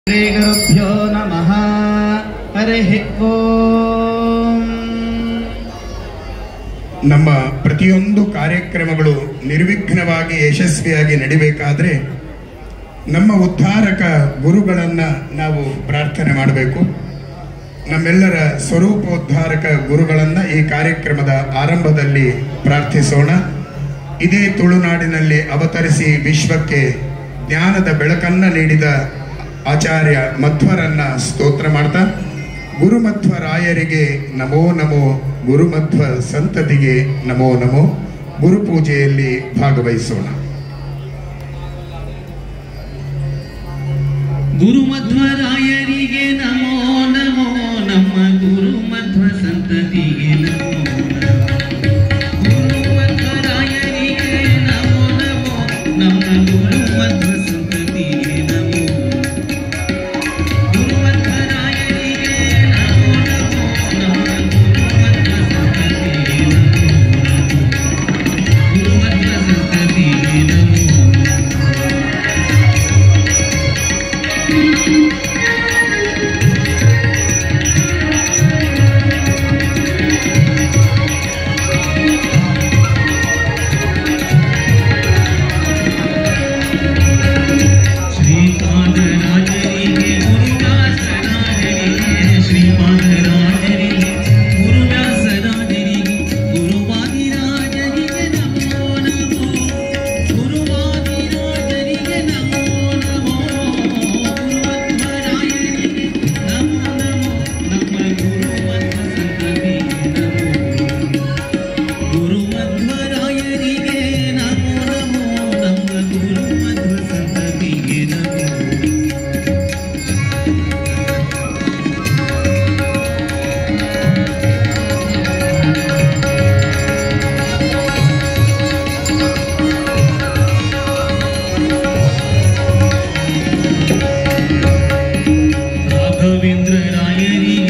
ಶ್ರೀಗುರುಭ್ಯೋ ನಮಃ ಹರಿಃ ಓಂ ನಮ್ಮ ಪ್ರತಿಯೊಂದು ಕಾರ್ಯಕ್ರಮಗಳು ನಿರ್ವಿಘ್ನವಾಗಿ ಯಶಸ್ವಿಯಾಗಿ ನಡಿಬೇಕಾದ್ರೆ ನಮ್ಮ ಉದ್ಧಾರಕ ಗುರುಗಳನ್ನು ನಾವು ಪ್ರಾರ್ಥನೆ ಮಾಡಬೇಕು ನಮ್ಮೆಲ್ಲರ ಸ್ವರೂಪೋದ್ಧಾರಕ ಗುರುಗಳನ್ನು ಈ ಕಾರ್ಯಕ್ರಮದ ಆರಂಭದಲ್ಲಿ ಪ್ರಾರ್ಥಿಸೋಣ ಇದೇ ತುಳುನಾಡಿನಲ್ಲಿ ಅವತರಿಸಿ ವಿಶ್ವಕ್ಕೆ ಜ್ಞಾನದ ಬೆಳಕನ್ನ ನೀಡಿದ ಆಚಾರ್ಯ ಮಧ್ವರನ್ನ ಸ್ತೋತ್ರ ಮಾಡ್ತಾ ಗುರುಮಧ್ವರಾಯರಿಗೆ ನಮೋ ನಮೋ ಗುರುಮಧ್ವ ಸಂತತಿಗೆ ನಮೋ ನಮೋ ಗುರುಪೂಜೆಯಲ್ಲಿ ಭಾಗವಹಿಸೋಣ ಗುರುಮಧ್ವರಾಯರಿಗೆ ನಮೋ ನಮೋ ನಮ್ಮ ಗುರುಮಧ್ವ ಸಂತತಿಗೆ ನಮೋ ಗುರುಮಧ್ವರಾಯರಿಗೆ ನಮೋ ನಮೋ ನಮ್ಮ ಗುರುಮಧ್ವ ಸಂತತಿಗೆ ನಮೋ ಗುರುಮಧ್ವರಾಯರಿಗೆ ನಮೋ ನಮೋ ನಮ್ಮ ಗುರುಮಧ್ವ ಸಂತತಿಗೆ ನಮೋ ಗುರುಮಧ್ವ ಸಂತತಿಗೆ ನಮೋ ಶ್ರೀಪಾದರಾಜರಿಗೆ ಗುರುವ್ಯಾಸರಾಜರಿಗೆ ಶ್ರೀಪಾದರಾಜರಿಗೆ ಗುರುವ್ಯಾಸರಾಜರಿಗೆ ಗುರುವಾದಿರಾಜರಿಗೆ ನಮೋ ನಮೋ ಗುರುವಾದಿರಾಜರಿಗೆ ನಮೋ ನಮೋ ಗುರುವಧ್ವರಾಯರಿಗೆ ನಮೋ ನಮೋ ನಮ್ಮ ಗುರುವಧ್ವ ಸಂತತಿಗೆ ನಮೋ ಗುರುಮಧ್ವರಾಯರಿಗೆ ನಮೋ ನಮೋ ನಮ್ಮ ಗುರುಮಧ್ವ ಸಂತತಿಗೆ ನಮೋ ರಾಘವೇಂದ್ರ ರಾಯರಿಗೆ